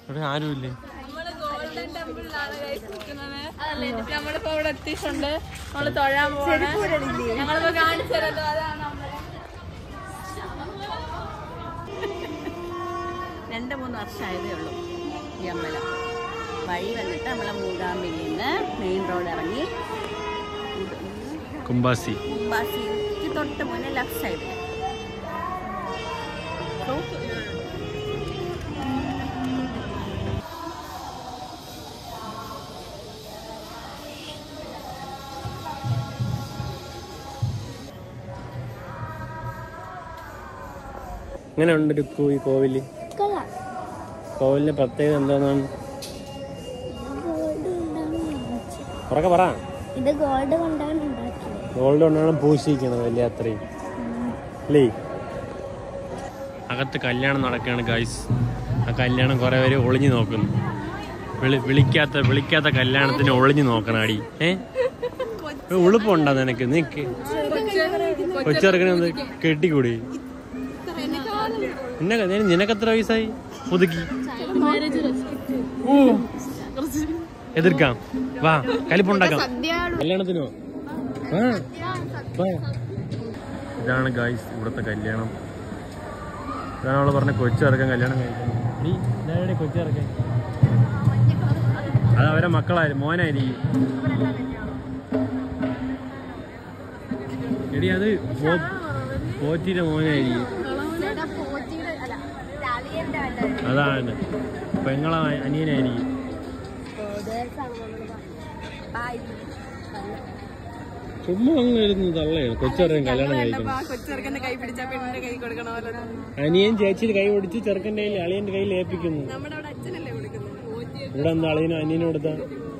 ഇവിടെ ആരുമില്ലേ നമ്മള് ഗോൾഡൻ ടെമ്പിളിലാണ് guys നിൽക്കുന്നത്. നമ്മളിപ്പോ ഇവിടെ എത്തിയിട്ടുണ്ട് നമ്മള് തൊഴാൻ പോവാണ് ഞങ്ങളിപ്പോ കാണിച്ചു തരല്ലോ അതാണ് അമ്പലം രണ്ട് മൂന്ന് വർഷമായതേ ഉള്ളൂ ഈ അമ്പലം വഴി വന്നിട്ട് നമ്മളെ മൂകാമ്പിൽ നിന്ന് മെയിൻ റോഡ് ഇറങ്ങി കുംബാസി ബസ്സിക്ക് തൊട്ട് മുന്നേ ലെഫ്റ്റ് സൈഡിൽ ഇങ്ങനെ ഉണ്ട് രുക്കു ഈ കോവില് കൊള്ളാം കോവിലിന്റെ പ്രത്യേകത എന്താണെന്നാണ് ഗോൾഡ് കൊണ്ടാണ് വാങ്ങിച്ചത്. ഉറക്കെ പറ ഇത് ഗോൾഡ് കൊണ്ടാണ് ഉണ്ടാക്കിയത് ഗോൾഡ് കൊണ്ടാണ് പൂശിക്കുന്നത് വലിയ അത്രയും അല്ലേ അകത്ത് കല്യാണം നടക്കുകയാണ് ഗൈസ് ആ കല്യാണം കുറെ പേര് ഒളിഞ്ഞു നോക്കുന്നു വിളി വിളിക്കാത്ത വിളിക്കാത്ത കല്യാണത്തിന് ഒളിഞ്ഞു നോക്കണം അടി ഏ ഒരു ഉളുപ്പുണ്ടോ നിനക്ക് നിനക്ക് കൊച്ചിറക്കണ കെട്ടിക്കൂടി നിനക്ക് നിന- നിനക്കെത്ര വയസ്സായി പുതുക്കി ഊ. എതിർക്കാം വാ കലിപ്പുണ്ടാക്കാം കല്യാണത്തിനോ ആ വാ. ഇതാണ് ഗായ്സ് ഇവിടുത്തെ കല്യാണം ഇതാണ് അവള് പറഞ്ഞ കൊച്ചിറക്കാൻ കല്യാണം കഴിക്കണം നീ ഇതാരുടെ കൊച്ചിറക്കാൻ അത് അവരെ മക്കളായി മോനായിരിക്കും എടി അത് പോ- പോറ്റിയുടെ മോനായിരിക്കും അതാണ് പെങ്ങളെ അനിയനായിരിക്കും ചുമ്മാ അങ്ങ് ഇരുന്ന് തള്ളയാണ് കൊച്ചിറക്കാൻ കല്യാണം കഴിക്കണം കൊച്ചിറക്കന്റെ കൈ പിടിച്ച പെണ്ണിന്റെ കൈ കൊടുക്കണ പോലെ അനിയൻ ചേച്ചിയുടെ കൈ പിടിച്ച് ചെറുക്കൻ്റെ കയ്യിൽ അളിയന്റെ കയ്യിൽ ഏൽപ്പിക്കുന്നു നമ്മുടെ അവിടെ അച്ഛനല്ലേ കൊടുക്കുന്നത് ഇവിടെ എന്താ അളിയനും അനിയനും കൊടുത്താ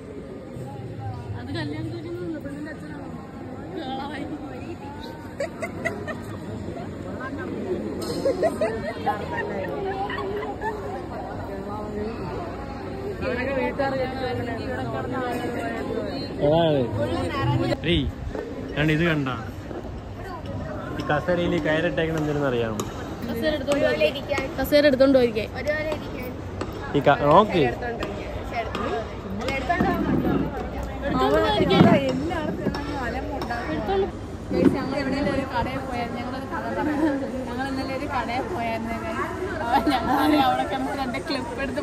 അതാണ് ഏയ് കണ്ട ഇത് കണ്ട ഈ കസേരയിൽ കയറിട്ടേക്കണ എന്തിനെന്ന് അറിയാമോ കസേര എടുത്തോണ്ട് പോയിരിക്കേ ഈ ക- നോക്ക് ഞങ്ങൾ എവിടെയെങ്കിലും ഒരു കടയിൽ പോയായിരുന്നു ഞങ്ങളൊരു കഥ പറയാം ഞങ്ങൾ ഇന്നലെ ഒരു കടയിൽ പോയായിരുന്നു ഞങ്ങൾ അവിടെ കിടന്ന് രണ്ട് ക്ലിപ്പ് എടുത്ത്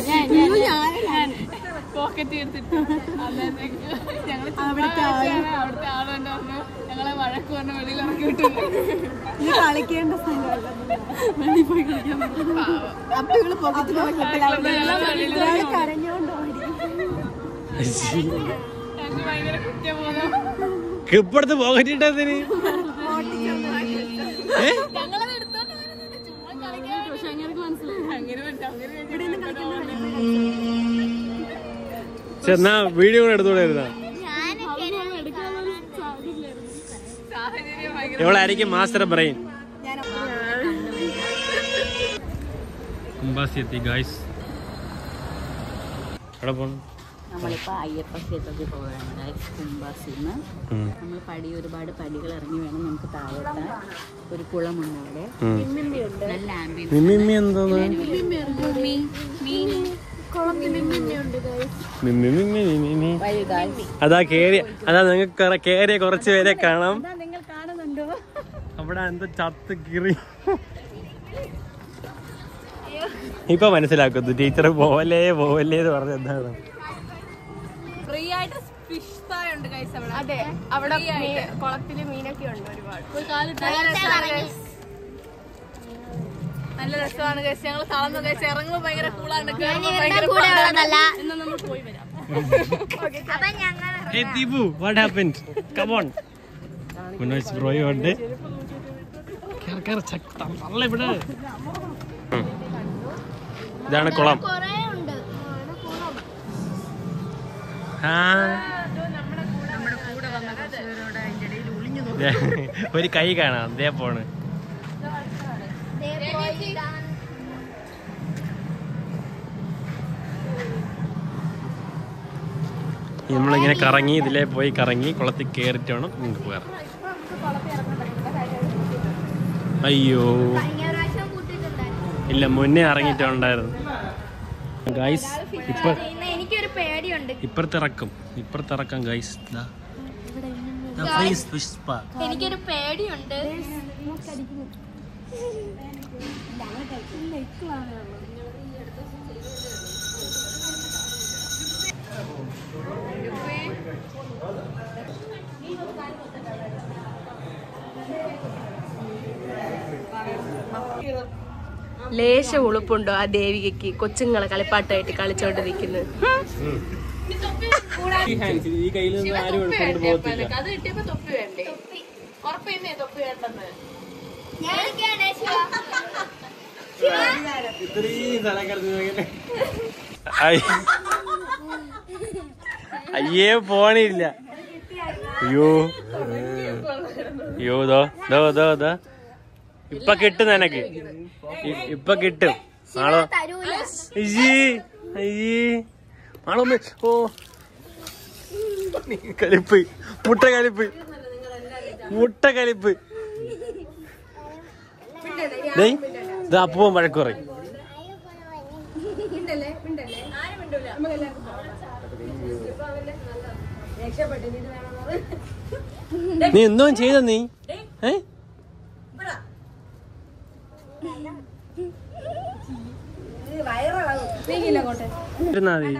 പോക്കറ്റ് എടുത്തിട്ട് അന്നേരത്തേക്ക് ഞങ്ങൾ അവിടുത്തെ അവിടുത്തെ ആളുകൊണ്ട് പറഞ്ഞു ഞങ്ങളെ വഴക്ക് പറഞ്ഞ് വെളിയിൽ ഇറക്കി വിട്ടു കളിക്കേണ്ട വെളിയിൽ പോയി കളിക്കാൻ അപ്പികള് പോക്കറ്റിൽ കരഞ്ഞോണ്ട് ഞങ്ങൾക്ക് ഭയങ്കര കുറ്റബോധം ഇപ്പടുത്ത് പോകറ്റിട്ടതിന് ഏ ഞങ്ങളത് എടുത്തോണ്ട് വരുന്നില്ല ചുമ്മാ കളിക്കാൻ പക്ഷെ അങ്ങനെ മനസ്സിലായി അങ്ങനെ പറ്റും അങ്ങനെ പക്ഷെ എന്നാ വീഡിയോ കൂടെ എടുത്തോളായിരുന്നാ സാഹചര്യം ഭയങ്കര എവളായിരിക്കും മാസ്റ്റർ ബ്രെയിൻ കുംബാസി എത്തി ഗായ്സ് എവിടെ പോണം നമ്മളിപ്പോ അയ്യപ്പ ക്ഷേത്രത്തിൽ പോവുകയാണ് കുംബാസിന്ന് ഉം. നമ്മൾ പടി ഒരുപാട് പടികൾ ഇറങ്ങി വേണം നമുക്ക് താഴെത്താൻ ഒരു കുളമുണ്ട് അവിടെ ഉം. നല്ല ആംബിയൻസ് മിമ്മി എന്തോന്ന് മിമ്മി മിമ്മി മിമ്മി അതാ കേറി അതാ നിങ്ങൾക്ക് കേറിയ കുറച്ച് പേരെ കാണാം നിങ്ങൾ കാണുന്നുണ്ടോ അവിടെ എന്തോ ചത്ത് കിറി ഇപ്പൊ മനസ്സിലാക്കുന്നു ടീച്ചർ പോവല്ലേ പോവല്ലേ എന്ന് പറഞ്ഞ എന്താണ് ഫ്രീ ആയിട്ട് ഫിഷ് തായ ഉണ്ട് കൈസ് അവിടെ അതെ അവിടെ കുളത്തില് മീനൊക്കെ ഉണ്ട് ഒരുപാട് നല്ല രസമാണ് guys. നല്ല രസമാണ് കൈസ് ഞങ്ങൾ തളർന്നു കൈസ് ഇറങ്ങുമ്പോ ഭയങ്കര കൂളാണ് കേറുമ്പോ ഭയങ്കര പാടാണ്. ഇന്ന് നമ്മൾ പോയി വരാം Hey Tibu, what happened? Come on. മുന്നോട്ട് ബ്രോയും ഉണ്ട് കേറ് കേറ് ചക്ക തള്ള ഇവിടെ ഉം. ഇതാണ് കുളം ആ. ദേ, ഒരു കൈ കാണാം ദേ പോണ് നമ്മളിങ്ങനെ കറങ്ങി ഇതിലേ പോയി കറങ്ങി കുളത്തിൽ കയറിട്ട് വേണം നിങ്ങൾക്ക് പോകാൻ അയ്യോ ഇല്ല മുന്നേ ഇറങ്ങിയിട്ടുണ്ടായിരുന്നു ഗൈസ് ഇപ്പൊ എനിക്കൊരു പേടിയുണ്ട് ഇപ്പുറത്തിറക്കും ഇപ്പുറത്തിറക്കാം ഗൈസ് പുഷ്പ എനിക്കൊരു പേടിയുണ്ട് ലേശ ഉളുപ്പുണ്ടോ ആ ദേവികയ്ക്ക് കൊച്ചുങ്ങളെ കളിപ്പാട്ടായിട്ട് കളിച്ചോണ്ട് നിൽക്കുന്നത് ഈ കയ്യിൽ നിന്ന് ആരും എടുക്കൊണ്ട് പോകത്തില്ല അത് കിട്ടിയപ്പോ തൊപ്പി വേണ്ടേ ഉറപ്പന്നെ തൊപ്പി വേണ്ടെന്ന് ഇത്രയും സ്ഥലം കിടന്ന് അയ്യേ പോണില്ല അയ്യോ അയ്യോ ദോ ദോ ദോ ദോ ഇപ്പൊ കിട്ടും നിനക്ക് ഇ- ഇപ്പൊ കിട്ടും ആളോ അയ്യേ അയ്യേ ആളോ ഓ കലിപ്പ് മുട്ട കലിപ്പ് മുട്ട കലിപ്പ് ഡേയ് ഇത് അപ്പൂവൻ വഴക്ക് പറയും നീ എന്തോ ചെയ്ത നീ ഏ ഇരുന്നാ മതി.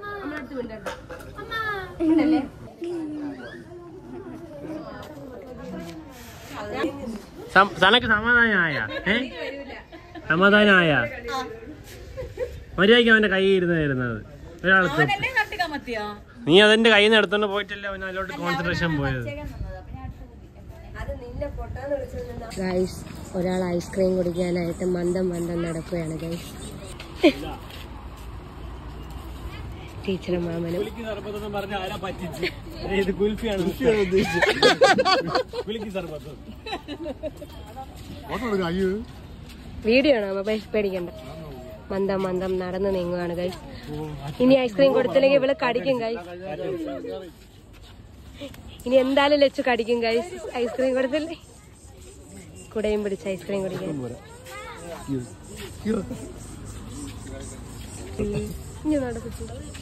സം- സനക്ക് സമാധാനമായ ഏ സമാധാനമായ മര്യാദയ്ക്ക് അവന്റെ കൈ ഇരുന്ന് തരുന്നത് ഒരാൾ നീ അതിന്റെ കയ്യിൽ നിന്ന് എടുത്തോണ്ട് പോയിട്ടല്ലേ അവൻ അതിലോട്ട് കോൺസെൻട്രേഷൻ പോയത് ഗൈസ് ഒരാൾ ഐസ്ക്രീം കുടിക്കാനായിട്ട് മന്ദം മന്ദം നടക്കുകയാണ് ഗൈസ് ടീച്ചറും മാമനും ഇത് കുൽഫിയാണ് കുലുക്കി സർബത്ത് വീഡിയോ ആണ് അമ്മ പേ- പേടിക്കണ്ട മന്ദം മന്ദം നടന്നു നീങ്ങുകയാണ് ഗൈസ് ഇനി ഐസ്ക്രീം കൊടുത്തില്ലെങ്കിൽ ഇവള് കടിക്കും ഗൈസ് ഇനി എന്തായാലും ലച്ചു കടിക്കും ഗൈസ് ഐസ്ക്രീം കൊടുത്തില്ലേ കുടയും പിടിച്ച് ഐസ്ക്രീം കുടിക്കാൻ ഇനി നടക്കൂ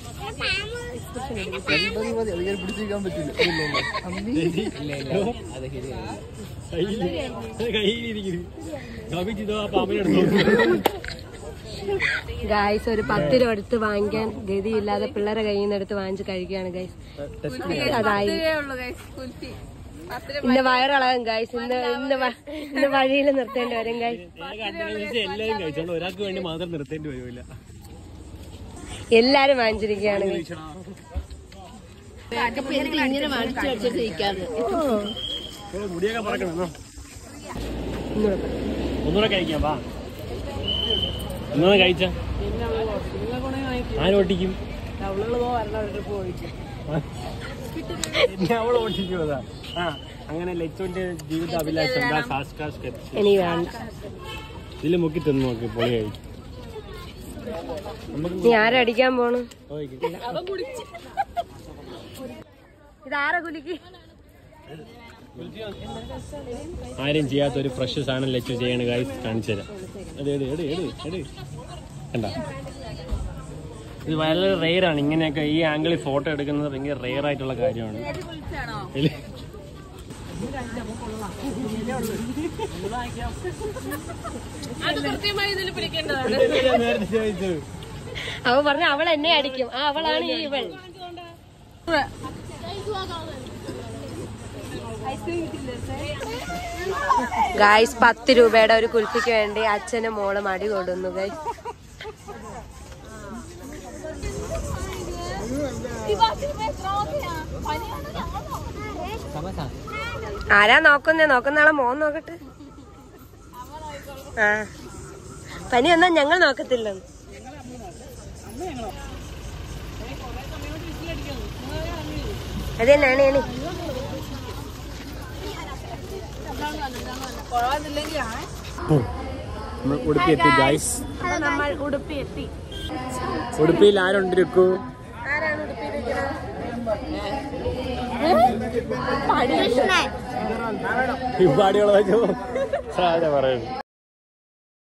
ഗൈസ് ഒരു പത്ത് രൂപ എടുത്ത് വാങ്ങിക്കാൻ ഗതിയില്ലാതെ പിള്ളേരെ കയ്യിൽ നിന്ന് എടുത്ത് വാങ്ങിച്ച് കഴിക്കുകയാണ് ഗൈസ് അതായി ഉള്ളു ഗൈസ് കുൽഫി പത്ത് രൂപ ഇന്ന് വയറിളകും ഗൈസ് ഇന്ന് ഇന്ന് വ- ഇന്ന് വഴിയിൽ നിർത്തേണ്ടി വരും ഗൈസ് എല്ലാരും കഴിച്ചോണ്ട് ഒരാൾക്ക് വേണ്ടി മാത്രം നിർത്തേണ്ടി വരുമില്ല എല്ലാരും വാങ്ങിച്ചിരിക്കുകയാണ് guys. ഇങ്ങനെ മടിച്ചു വെച്ചിട്ട് നിൽക്കാതെ മുടിയൊക്കെ പറക്കണം എന്നോ? ഒന്നുകൂടെ പറ. ഒന്നുകൂടെ കഴിക്കാം വാ ഒന്നുകൂടെ കഴിച്ച ആരോട്ടിക്കും എന്നെ അവൾ ഓട്ടിക്കുന്നതാ ആ അങ്ങനെ ലച്ചോന്റെ ജീവിത അഭിലാഷം ദാ സാസ്കാസ് കത്തി. ഇനി വേണ്ട ഇതില് മുക്കി തിന്നു നോക്ക് പൊളി കഴിക്കും നീ ആരെ അടിക്കാൻ പോണു ഓയ്ക്ക്. ഇതാരാ കുലിക്ക് ആരും ചെയ്യാത്ത ഒരു ഫ്രഷ് സാധനം ലച്ചു ചെയ്യണ കാര്യം കാണിച്ചു തരാം അതെ അതെ എട് എട് എട് കണ്ട ഇത് വളരെ റെയർ ആണ് ഇങ്ങനെയൊക്കെ ഈ ആംഗിളിൽ ഫോട്ടോ എടുക്കുന്നത് ഭയങ്കര റെയർ ആയിട്ടുള്ള കാര്യമാണ് ഇല്ല. അത് കൃത്യമായി ഇതിൽ പിടിക്കേണ്ടതാണ് ഇതല്ലേ ഞാൻ നേരത്തെ ചോദിച്ചത് അവ പറഞ്ഞ അവൾ എന്നെ അടിക്കും ആ അവളാണ് ഈ ഇവൾ ഗായ്സ് പത്ത് രൂപയുടെ ഒരു കുൽഫിക്ക് വേണ്ടി അച്ഛനും മോളും അടി കൊടുന്നു ഗൈസ് ആരാ നോക്കുന്നേ നോക്കുന്ന ആളെ മോൻ നോക്കട്ടെ ആ പനി വന്നാ ഞങ്ങൾ നോക്കത്തില്ലെന്ന് അതെന്നാണ് ഏണി നമ്മൾ ഉടുപ്പി എത്തി ഗൈസ് നമ്മൾ ഉടുപ്പി എത്തി ഉടുപ്പിയിൽ ആരുണ്ടിരിക്കൂ ആരാണ് ഉടുപ്പിയിരിക്കുന്നത് ഈ പാടിയുള്ള പറയുന്നു